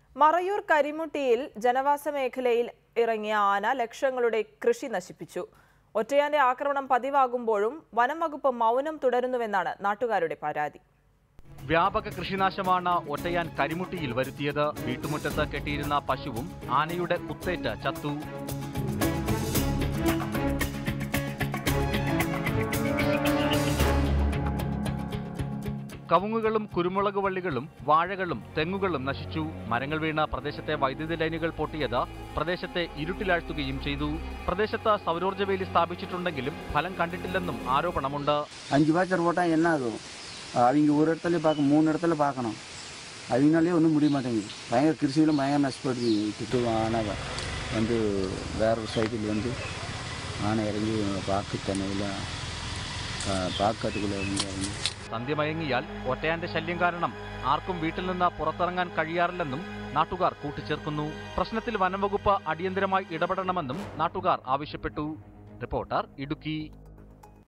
മറയൂർ കരിമുട്ടിയിൽ ജനവാസ മേഖലയിൽ ഇറങ്ങിയ ആന ലക്ഷങ്ങളുടെ കൃഷി നശിപ്പിച്ചു ഒറ്റയാന്റെ ആക്രമണം പതിവാകുമ്പോഴും വനം വകുപ്പ് മൗനം തുടരുന്നുവെന്നാണ് നാട്ടുകാരുടെ പരാതി വ്യാപക കൃഷിനാശമാണ് ഒറ്റയാൻ കരിമുട്ടിയിൽ വരുത്തിയത് വീട്ടുമുറ്റത്ത് കെട്ടിയിരുന്ന പശുവും ആനയുടെ കുത്തേറ്റ് ചത്തു കവുങ്ങുകളും കുരുമുളക് വള്ളികളും വാഴകളും തെങ്ങുകളും നശിച്ചു മരങ്ങൾ വീണ പ്രദേശത്തെ വൈദ്യുതി ലൈനുകൾ പൊട്ടിയത് പ്രദേശത്തെ ഇരുട്ടിലാഴ്ത്തുകയും ചെയ്തു പ്രദേശത്ത് സൗരോർജ്ജ വേലി സ്ഥാപിച്ചിട്ടുണ്ടെങ്കിലും ഫലം കണ്ടിട്ടില്ലെന്നും ആരോപണമുണ്ട് அஞ்சு வாய்ச்சர் போட்டால் என்ன ஆகும் அவங்க ஒரு இடத்துல பார்க்க மூணு இடத்துல பார்க்கணும் அவங்களாலே ஒன்றும் முடிய மாட்டேங்குது பயங்கர கிருஷியிலும் பயங்கர நஷ்டப்படுது திட்டு ஆனை வ- வந்து வேற ஒரு சைக்கிள் வந்து ஆனை இறங்கி பாக்கு தண்ணியில் பாக்காட்டுக்குள்ளே இறங்கி இறங்கி സന്ധ്യമയങ്ങിയാൽ ഒറ്റയാന്റെ ശല്യം കാരണം ആർക്കും വീട്ടിൽ നിന്ന് പുറത്തിറങ്ങാൻ കഴിയാറില്ലെന്നും നാട്ടുകാർ കൂട്ടിച്ചേർക്കുന്നു പ്രശ്നത്തിൽ വനംവകുപ്പ് അടിയന്തരമായി ഇടപെടണമെന്നും നാട്ടുകാർ ആവശ്യപ്പെട്ടു റിപ്പോർട്ടർ ഇടുക്കി